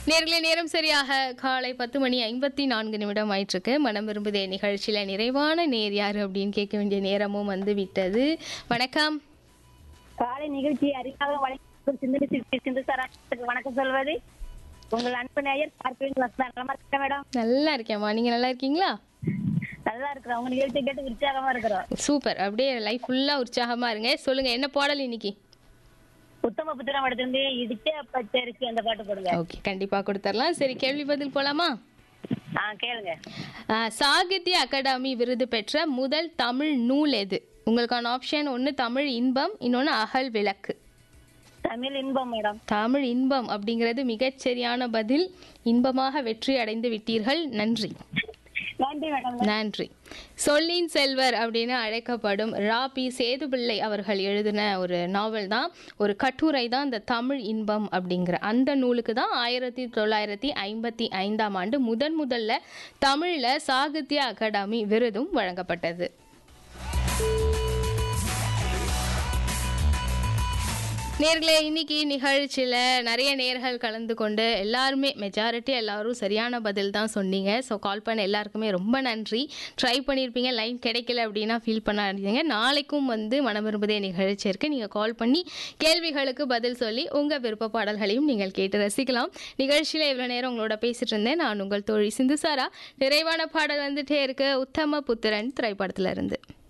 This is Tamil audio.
நேர்களே நேரம் சரியாக காலை பத்து மணி ஐம்பத்தி நான்கு நிமிடம் ஆயிட்டிருக்கு மனம் விரும்புதே நிகழ்ச்சியில நிறைவான நேர் யாரு அப்படின்னு கேட்க வேண்டிய நேரமும் வந்து விட்டது வணக்கம் காலை நிகழ்ச்சி அறிக்காக வணக்கம் சிந்தனை சிற்பி சிந்து சராசத்துக்கு வணக்கம் சொல்வது உங்கள் அன்பு நேயர் பார்ப்பேன் வசதா நலமா இருக்க மேடம் நல்லா இருக்கேம்மா நீங்க நல்லா இருக்கீங்களா நல்லா இருக்கிறோம் உங்க நிகழ்ச்சி கேட்டு உற்சாகமா இருக்கிறோம் சூப்பர் அப்படியே லைஃப் ஃபுல்லா உற்சாகமா இருங்க சொல்லுங்க என்ன பாடல் இன்னைக்கு உத்தம புத்திரம் படத்திலிருந்து இடிச்ச பச்சரிசி அந்த பாட்டு போடுங்க ஓகே கண்டிப்பா கொடுத்துடலாம் சரி கேள்வி பதில் போலாமா ஆ கேளுங்க ஆ, சாகித்ய அகாடமி விருது பெற்ற முதல் தமிழ் நூல் எது உங்களுக்கான ஆப்ஷன் ஒன்று தமிழ் இன்பம் இன்னொன்று அகல் விளக்கு தமிழ் இன்பம் மேடம் தமிழ் இன்பம் அப்படிங்கிறது மிகச்சரியான பதில் இன்பமாக வெற்றி அடைந்து விட்டீர்கள் நன்றி நன்றி மேடம் நன்றி சொல்லின் செல்வர் அப்படின்னு அழைக்கப்படும் ரா பி சேதுபிள்ளை அவர்கள் எழுதின ஒரு நாவல் தான் ஒரு கட்டுரை தான் இந்த தமிழ் இன்பம் அப்படிங்கிற அந்த நூலுக்கு தான் ஆயிரத்தி தொள்ளாயிரத்தி ஐம்பத்தி ஐந்தாம் ஆண்டு முதன் முதல்ல தமிழில் சாகித்ய அகாடமி விருதும் வழங்கப்பட்டது நேர்களே இன்னைக்கு நிகழ்ச்சியில் நிறைய நேர்கள் கலந்து கொண்டு எல்லாருமே மெஜாரிட்டி எல்லாரும் சரியான பதில் தான் சொன்னீங்க ஸோ கால் பண்ண எல்லாருக்குமே ரொம்ப நன்றி ட்ரை பண்ணியிருப்பீங்க லைன் கிடைக்கல அப்படின்னா ஃபீல் பண்ணாதீங்க நாளைக்கும் வந்து மனம் விரும்புதே நிகழ்ச்சி இருக்குது நீங்கள் கால் பண்ணி கேள்விகளுக்கு பதில் சொல்லி உங்கள் விருப்ப பாடல்களையும் நீங்கள் கேட்டு ரசிக்கலாம் நிகழ்ச்சியில் இவ்வளோ நேரம் உங்களோட பேசிட்டு இருந்தேன் நான் உங்கள் தோழி சிந்துசாரா நிறைவான பாடல் வந்துட்டே இருக்கு உத்தம புத்திரன் திரைப்படத்துல இருந்து